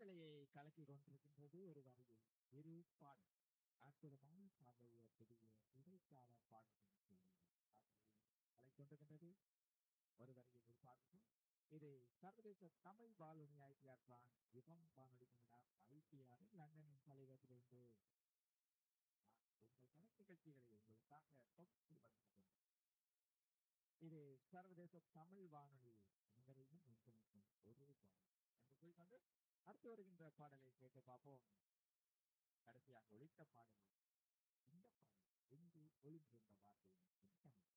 மனநிலையை கலக்கி கொண்டிருக்கின்றது ஒரு வரியில் இரு பாடல் அற்புதமான பாடல் புதிய இடைக்கால பாடல்கள் கலை கொண்டிருக்கின்றது ஒரு வரியில் ஒரு பாடல் இது சர்வதேச தமிழ் வானொலி ஐடிஆர் தான் யுகம் வானொலி கனடா ஐடிஆர் லண்டனின் தலைவரிலிருந்து உங்கள் கணக்கு நிகழ்ச்சிகளை உங்களுக்காக தொகுத்து வழங்குகிறோம் இது சர்வதேச தமிழ் வானொலி அனைவரையும் ஒன்றிணைக்கும் ஒரு பாடல் என்று கூறிக்கொண்டு அடுத்து வருகின்ற பாடலை கேட்டு பார்ப்போம் கடைசியாக ஒழித்த பாடல் இந்த பாடல் எங்கு ஒளிந்திருந்த வார்த்தை